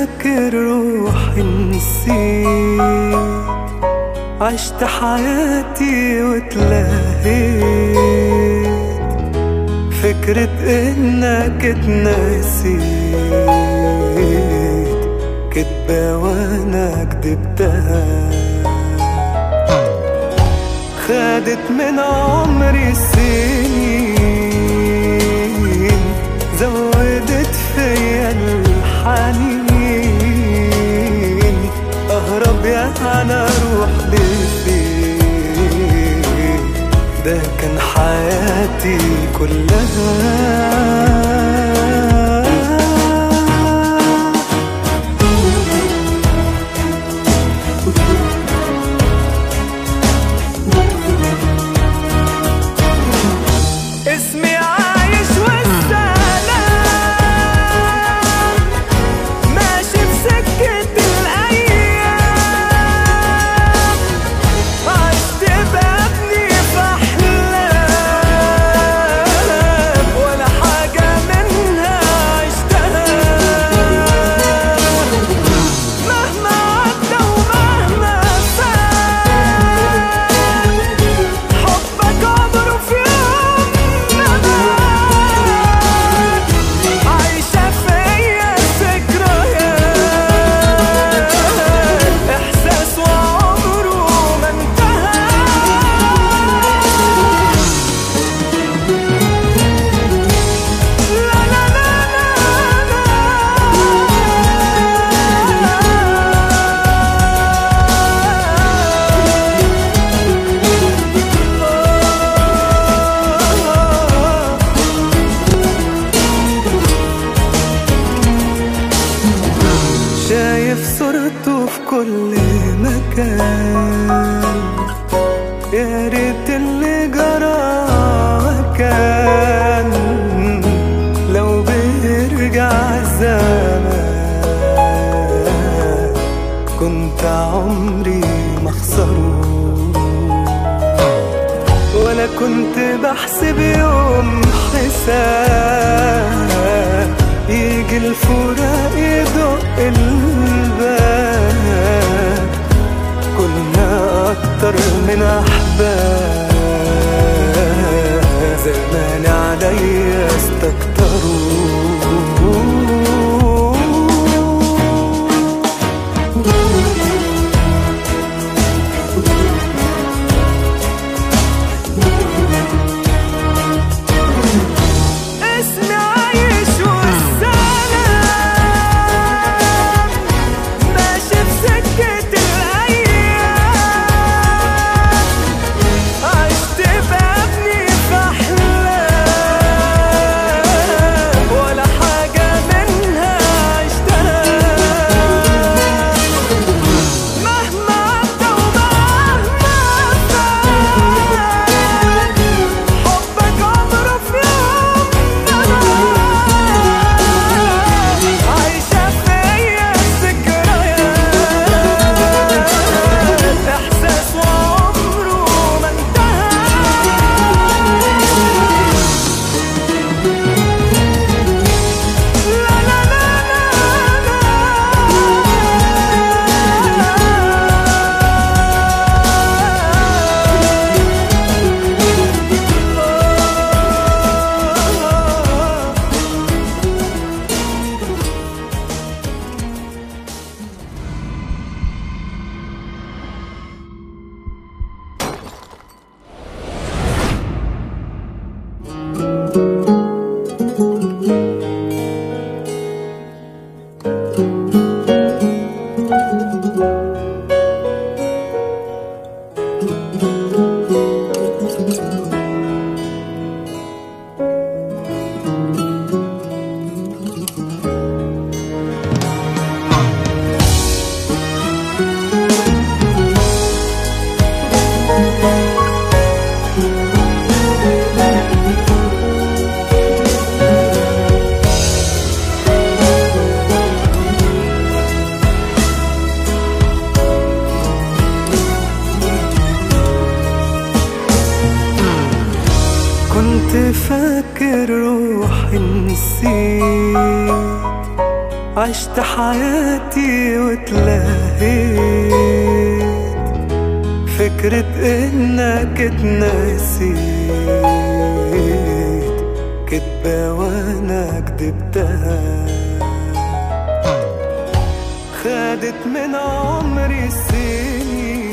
فاكر روحي نسيت عشت حياتي واتلهيت فكرة انك اتنسيت كدبة وانا كدبتها خدت من عمري السنين زودت فيا الحنين اهرب يا انا اروح لفين ده كان حياتي كلها اسمي عايش والسلام ماشي في سكة الأيام عشت بابني في أحلام ولا حاجة منها عشتها مهما عدى ومهما فات حبك عمره في يوم ما مات عايشة فيا ذكريات إحساس وعمره ما انتهى لا لا لا شايف صورته في كل مكان يا ريت اللي جرى كان لو بيرجع الزمان كنت عمري ما اخسره ولا كنت بحسب يوم حساب يجي الفراق يدق الباب كنا أكتر من أحباب زمان عليا استكتروا اسمي عايش والسلام ماشي في سكة الأيام عشت بابني في أحلام ولا حاجة منها عشتها مهما عدى ومهما فات حبك عمره في يوم ما مات عايشة فيا ذكريات إحساس وعمره ما انتهى لا لا لا كنت فاكر روحي نسيت عشت حياتي واتلهيت فكرة انك اتنسيت كدبة وانا كدبتها خدت من عمري السنين